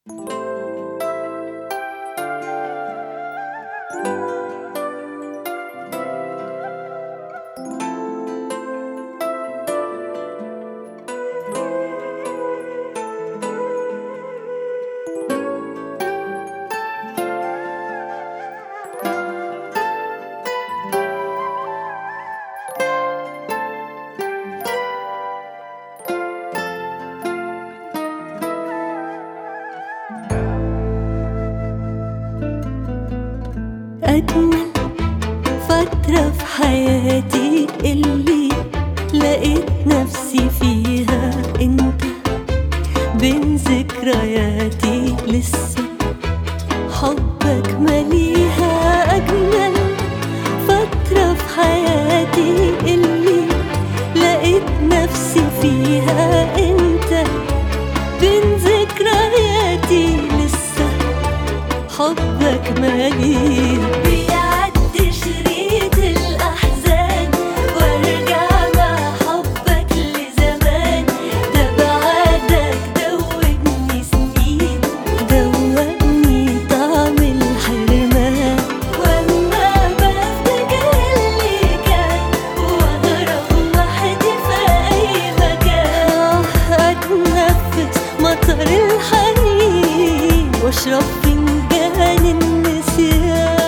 أجمل فترة في حياتي اللي لقيت نفسي فيها انت بين ذكرياتي لسه حبك مليها أجمل فترة في حياتي اللي لقيت نفسي فيها انت بين ذكرياتي لسه حبك مليها بيعدي شريط الأحزان وارجع مع حبك لزمان ده بعدك دوبني سنين دوقني طعم الحرمان واما بفتكر اللي كان واغرق وحدي في اي مكان اتنفس مطر الحنين واشرب فنجان النسيان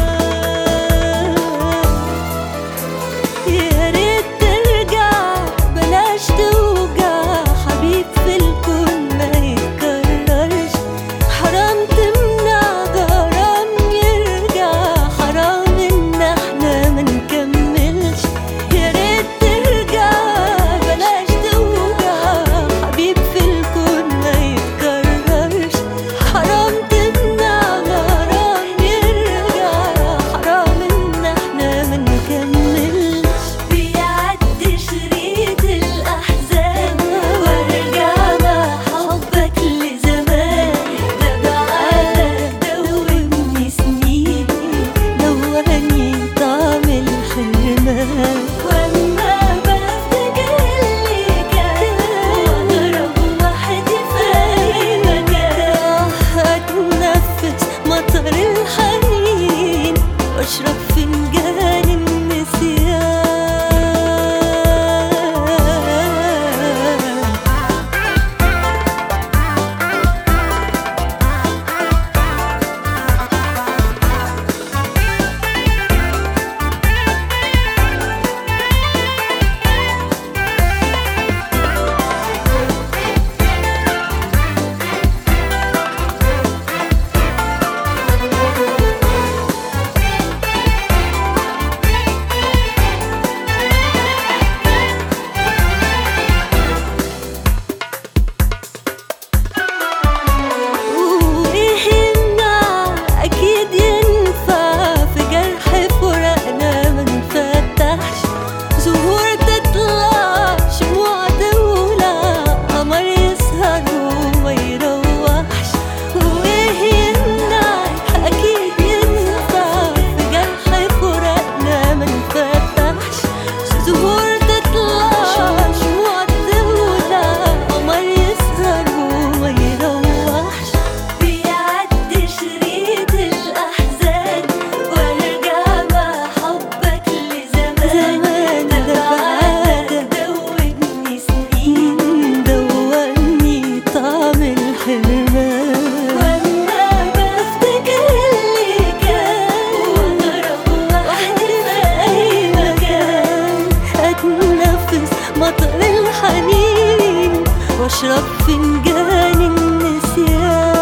يا ريت ترجع بلاش توجع حبيب في الكون ما يتكررش حرام تمنع غرام يرجع حرام ان احنا ما نكملش يا ريت ترجع بلاش توجع حبيب في الكون ما يتكررش حرام تمنع غرام يرجع حرام ان احنا ما نكملش بيعدي شريط الاحزان وارجع مع حبك لزمان ده بعدك دوبني سنين دوقني طعم الحرمان واما بفتكر اللي كان واغرق وحدي في اي مكان اتنفس مطر الحنين واشرب فنجان النسيان وإيه يمنع أكيد ينفع في جرح فراقنا ما نفتحش زهور تطلع شموع تولع قمر يسهر وما يروحش وإيه يمنع أكيد ينفع في جرح فراقنا ما نفتحش زهور تطلع شموع تولع قمر يسهر وما يروحش بيعدي شريط الأحزان وارجع مع حبك لزمان ده بعدك دوبني سنين دوقني طعم الحرمان واما بفتكر اللي كان واغرق وحدي في اي مكان اتنفس مطر الحنين واشرب فنجان النسيان